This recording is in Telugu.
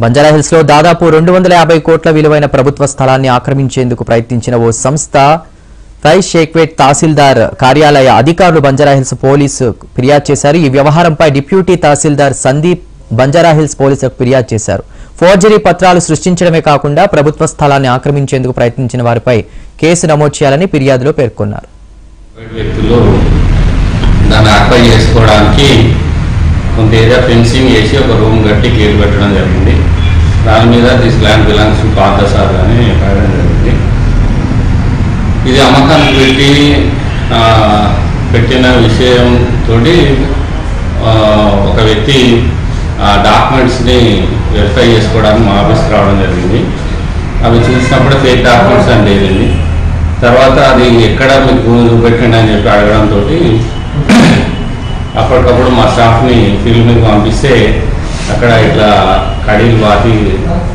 బంజారాహిల్స్ లో దాదాపు రెండు వందల యాభై కోట్ల విలువైన ప్రభుత్వ స్థలాన్ని ఆక్రమించేందుకు ప్రయత్నించిన ఓ సంస్థ ఫై షేక్వేట్ తహసీల్దార్ కార్యాలయ అధికారులు బంజారాహిల్స్ పోలీసు ఫిర్యాదు చేశారు ఈ వ్యవహారంపై డిప్యూటీ తహసీల్దార్ సందీప్ బంజారాహిల్స్ పోలీసులకు ఫిర్యాదు చేశారు ఫోర్జరీ పత్రాలు సృష్టించడమే కాకుండా ప్రభుత్వ స్థలాన్ని ఆక్రమించేందుకు ప్రయత్నించిన వారిపై కేసు నమోదు చేయాలని ఫిర్యాదులో పేర్కొన్నారు ప్రైవేట్ వ్యక్తులు దాన్ని ఆక్యుపై చేసుకోవడానికి కొంత ఏరియా ఫెన్సింగ్ వేసి ఒక రూమ్ కట్టి గేట్ పెట్టడం జరిగింది దాని మీద దిస్ ల్యాండ్ బిలాంగ్స్ టు పాత సార్ అని రాయడం జరిగింది ఇది అమ్మకానికి పెట్టి ఆ, పెట్టిన విషయంతో ఒక వ్యక్తి ఆ డాక్యుమెంట్స్ని వెరిఫై చేసుకోవడానికి మా ఆఫీస్కి రావడం జరిగింది అవి చూసినప్పుడు ఫేక్ డాక్యుమెంట్స్ అని తేలింది తర్వాత అది ఎక్కడ మీకు భూమి చూపెట్టండి అని చెప్పి అడగడంతో అప్పటికప్పుడు మా స్టాఫ్ని ఫీల్డ్ మీద పంపిస్తే అక్కడ ఇట్లా కడీలు బాతి